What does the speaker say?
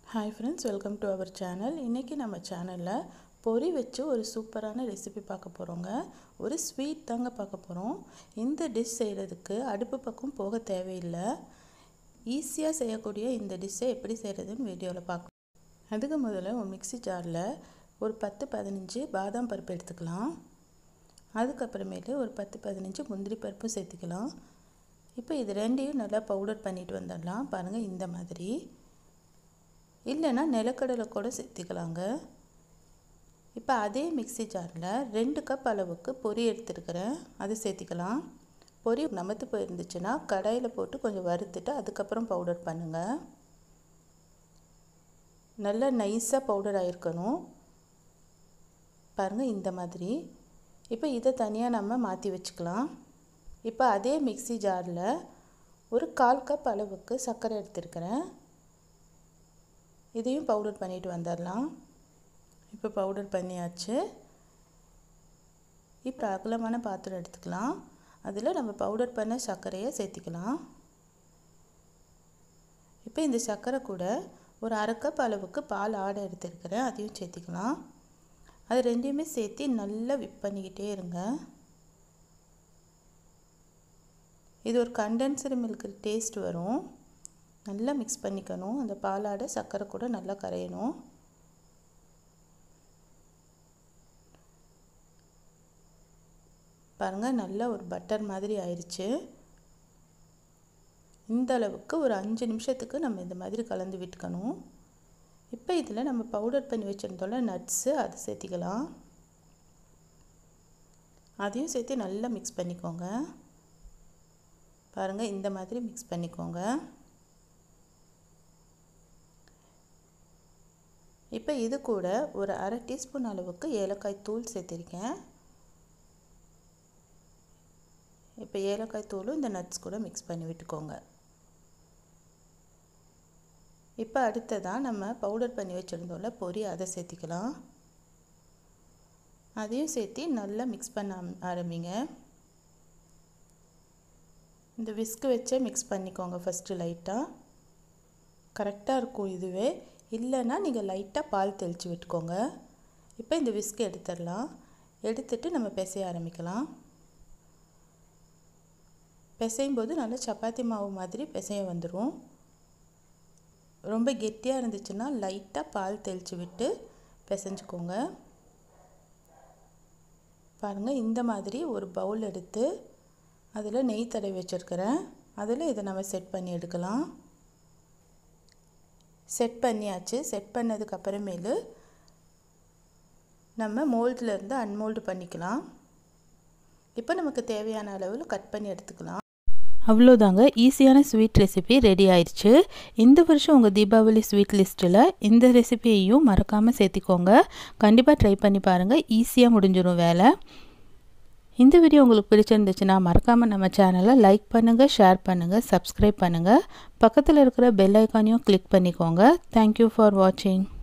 hi friends welcome to our channel இன்றைக்கி நம்ம சேனலில் பொரி வச்சு ஒரு சூப்பரான ரெசிபி பார்க்க போகிறோங்க ஒரு ஸ்வீட் தாங்க பார்க்க போகிறோம் இந்த டிஷ் செய்கிறதுக்கு அடுப்பு பக்கம் போக தேவையில்லை ஈஸியாக செய்யக்கூடிய இந்த டிஷ்ஷை எப்படி செய்கிறதுன்னு வீடியோவில் பார்க்கலாம் அதுக்கு முதல்ல ஒரு மிக்சி ஜாரில் ஒரு பத்து பதினஞ்சு பாதாம் பருப்பு எடுத்துக்கலாம் அதுக்கப்புறமேட்டு ஒரு பத்து பதினஞ்சு முந்திரி பருப்பும் சேர்த்துக்கலாம் இப்போ இது ரெண்டையும் நல்லா பவுடர் பண்ணிட்டு வந்துடலாம் பாருங்கள் இந்த மாதிரி இல்லைன்னா நிலக்கடலை கூட சேர்த்துக்கலாங்க இப்போ அதே மிக்சி ஜாரில் ரெண்டு கப் அளவுக்கு பொரி எடுத்துருக்கிறேன் அது சேர்த்திக்கலாம் பொரி நமத்து போயிருந்துச்சுன்னா கடாயில் போட்டு கொஞ்சம் வறுத்துட்டு அதுக்கப்புறம் பவுடர் பண்ணுங்கள் நல்லா நைஸாக பவுடர் ஆகிருக்கணும் பாருங்கள் இந்த மாதிரி இப்போ இதை தனியாக நம்ம மாற்றி வச்சுக்கலாம் இப்போ அதே மிக்சி ஜாரில் ஒரு கால் கப் அளவுக்கு சர்க்கரை எடுத்துருக்கிறேன் இதையும் பவுடர் பண்ணிட்டு வந்துடலாம் இப்போ பவுடர் பண்ணியாச்சு இப்போ அகலமான பாத்திரம் எடுத்துக்கலாம் அதில் நம்ம பவுடர் பண்ண சர்க்கரையை சேர்த்திக்கலாம் இப்போ இந்த சர்க்கரை கூட ஒரு அரை கப் அளவுக்கு பால் ஆடை எடுத்துருக்கிறேன் அதையும் சேர்த்திக்கலாம் அது ரெண்டையுமே சேர்த்து நல்லா விப் பண்ணிக்கிட்டே இருங்க இது ஒரு கண்டென்சர் மில்க் டேஸ்ட் வரும் நல்லா மிக்ஸ் பண்ணிக்கணும் அந்த பாலாடை சர்க்கரை கூட நல்லா கரையணும் பாருங்கள் நல்லா ஒரு பட்டர் மாதிரி ஆயிடுச்சு இந்த அளவுக்கு ஒரு அஞ்சு நிமிஷத்துக்கு நம்ம இந்த மாதிரி கலந்து விட்டுக்கணும் இப்போ இதில் நம்ம பவுடர் பண்ணி வச்சுருந்தோம்ல நட்ஸு அதை சேர்த்திக்கலாம் அதையும் சேர்த்து நல்லா மிக்ஸ் பண்ணிக்கோங்க பாருங்கள் இந்த மாதிரி மிக்ஸ் பண்ணிக்கோங்க இப்போ இது கூட ஒரு அரை டீஸ்பூன் அளவுக்கு ஏலக்காய் தூள் சேர்த்திருக்கேன் இப்போ ஏலக்காய் தூளும் இந்த நட்ஸ் கூட மிக்ஸ் பண்ணி விட்டுக்கோங்க இப்போ அடுத்ததாக நம்ம பவுடர் பண்ணி வச்சுருந்தோம்ல பொரி அதை சேர்த்திக்கலாம் அதையும் சேர்த்து நல்லா மிக்ஸ் பண்ண ஆரம்பிங்க இந்த விஸ்கு வச்சே மிக்ஸ் பண்ணிக்கோங்க ஃபஸ்ட்டு லைட்டாக கரெக்டாக இருக்கும் இதுவே இல்லைன்னா நீங்கள் லைட்டாக பால் தெளித்து விட்டுக்கோங்க இப்போ இந்த விஸ்கு எடுத்துடலாம் எடுத்துட்டு நம்ம பிசைய ஆரம்பிக்கலாம் பிசையும் போது நல்லா சப்பாத்தி மாவு மாதிரி பிசைய வந்துடும் ரொம்ப கெட்டியாக இருந்துச்சுன்னா லைட்டாக பால் தெளித்து விட்டு பிசைஞ்சுக்கோங்க பாருங்கள் இந்த மாதிரி ஒரு பவுல் எடுத்து அதில் நெய் தடவி வச்சுருக்கிறேன் அதில் இதை நம்ம செட் பண்ணி எடுக்கலாம் செட் பண்ணியாச்சு செட் பண்ணதுக்கு அப்புறமேலு நம்ம மோல்டிலேருந்து அன்மோல்டு பண்ணிக்கலாம் இப்போ நமக்கு தேவையான அளவில் கட் பண்ணி எடுத்துக்கலாம் அவ்வளோதாங்க ஈஸியான ஸ்வீட் ரெசிபி ரெடி ஆயிடுச்சு இந்த வருஷம் உங்கள் தீபாவளி ஸ்வீட் லிஸ்ட்டில் இந்த ரெசிபியையும் மறக்காமல் சேர்த்திக்கோங்க கண்டிப்பாக ட்ரை பண்ணி பாருங்கள் ஈஸியாக முடிஞ்சிடும் வேலை இந்த வீடியோ உங்களுக்கு பிடிச்சிருந்துச்சுன்னா மறக்காமல் நம்ம சேனலை லைக் பண்ணுங்கள் ஷேர் பண்ணுங்கள் சப்ஸ்கிரைப் பண்ணுங்கள் பக்கத்தில் இருக்கிற பெல் ஐக்கானையும் கிளிக் பண்ணிக்கோங்க தேங்க்யூ ஃபார் வாட்சிங்